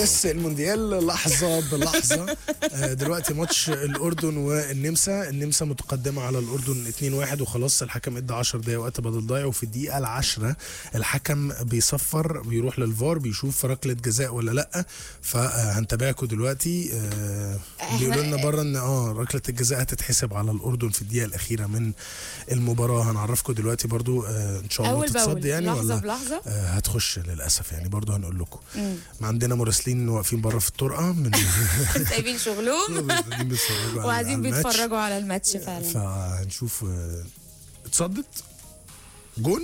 بس المونديال لحظة بلحظة آه، دلوقتي ماتش الأردن والنمسا النمسا متقدمة على الأردن 2-1 وخلاص الحكم ادى 10 دقايق وقت بدل ضايع وفي الدقيقة العاشرة الحكم بيصفر بيروح للفار بيشوف ركلة جزاء ولا لأ فهنتابعكم دلوقتي آه، بيقولوا لنا بره ان اه ركلة الجزاء هتتحسب على الأردن في الدقيقة الأخيرة من المباراة هنعرفكم دلوقتي برضو آه، إن شاء الله اول باول تتصد يعني لحظه ولا بلحظه آه، هتخش للاسف يعني برضه هنقول لكم ما عندنا مراسلين واقفين بره في الطرقه من سايبين شغلهم قاعدين بيتفرجوا على- وقاعدين على الماتش. بيتفرجوا على الماتش فعلا فهنشوف آه، اتصدت جون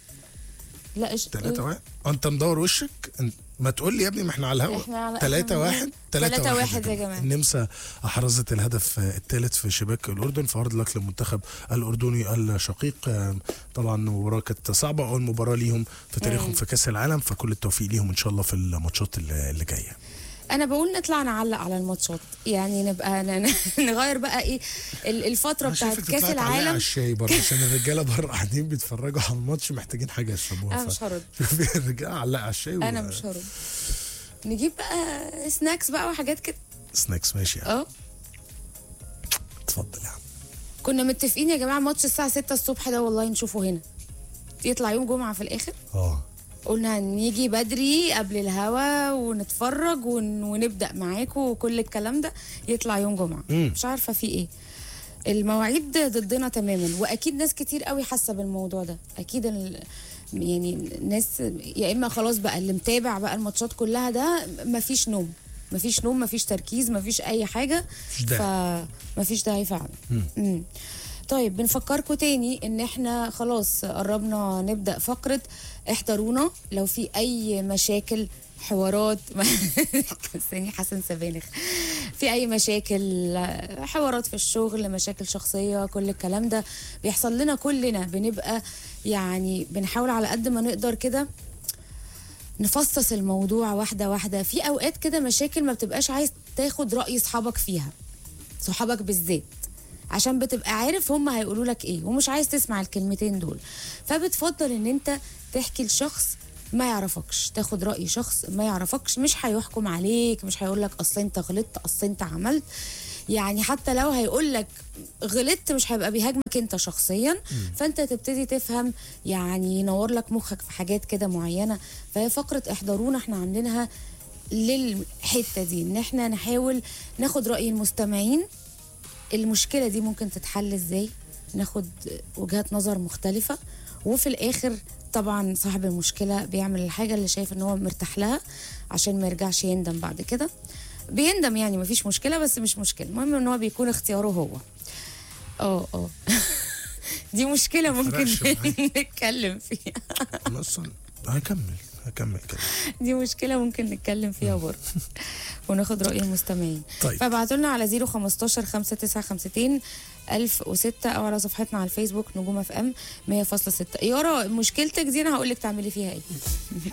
لا إيش 3 1 انت مدور وشك انت ما تقول لي يا ابني ما احنا على الهوا إحنا على- 3 إحنا 1 3 3 1 واحد يا جماعة. النمسا احرزت الهدف الثالث في شباك الاردن فهارد لك للمنتخب الاردني الشقيق آه، طبعا المباراه كانت صعبه اول مباراه ليهم في تاريخهم في كاس العالم فكل التوفيق ليهم ان شاء الله في الماتشات اللي اللي جايه انا بقول نطلع نعلق على الماتشات يعني نبقى ن- نغير بقى ايه ال- الفتره أنا بتاعت شايفك كاس طلعت عليا على العالم الشاي بره عشان الرجاله بره قاعدين بيتفرجوا على الماتش محتاجين حاجه يشربوها انا ف- مش هرد شوفي الرجاله علق على الشاي انا مش هرد نجيب بقى سناكس بقى وحاجات كده سناكس ماشي يا عم. اه اتفضل يا عم كنا متفقين يا جماعه ماتش الساعه 6 الصبح ده والله نشوفه هنا يطلع يوم جمعه في الاخر اه قلنا هنيجي بدري قبل الهوا ونتفرج ون... ونبدا معاكم وكل الكلام ده يطلع يوم جمعه مم. مش عارفه في ايه المواعيد ضدنا تماما واكيد ناس كتير قوي حاسه بالموضوع ده اكيد ال... يعني الناس يا اما خلاص بقى اللي متابع بقى الماتشات كلها ده مفيش نوم مفيش نوم مفيش تركيز مفيش اي حاجه مفيش داعي. فمفيش داعي فعلا مم. طيب بنفكركم تاني ان احنا خلاص قربنا نبدا فقره احضرونا لو في اي مشاكل حوارات ثاني حسن سبانخ في اي مشاكل حوارات في الشغل مشاكل شخصيه كل الكلام ده بيحصل لنا كلنا بنبقى يعني بنحاول على قد ما نقدر كده نفصص الموضوع واحده واحده في اوقات كده مشاكل ما بتبقاش عايز تاخد راي صحابك فيها صحابك بالذات عشان بتبقى عارف هم هيقولوا لك ايه ومش عايز تسمع الكلمتين دول فبتفضل ان انت تحكي لشخص ما يعرفكش تاخد رأي شخص ما يعرفكش مش هيحكم عليك مش هيقول لك اصل انت غلطت اصل انت عملت يعني حتى لو هيقول لك غلطت مش هيبقى بيهاجمك انت شخصيا فانت تبتدي تفهم يعني ينور لك مخك في حاجات كده معينه فهي فقره احضرونا احنا عاملينها للحته دي ان احنا نحاول ناخد راي المستمعين المشكله دي ممكن تتحل ازاي ناخد وجهات نظر مختلفه وفي الاخر طبعا صاحب المشكله بيعمل الحاجه اللي شايف ان هو مرتاح لها عشان ما يرجعش يندم بعد كده بيندم يعني مفيش مشكله بس مش مشكله المهم ان هو بيكون اختياره هو اه اه دي مشكله ممكن فرقش معايا. نتكلم فيها انا اصلا هكمل هكمل كده دي مشكلة ممكن نتكلم فيها برضه وناخد رأي المستمعين طيب. فابعتوا لنا على 015 5952 1006 او على صفحتنا على الفيسبوك نجوم اف ام 100.6 يارا مشكلتك دي انا هقول لك تعملي فيها ايه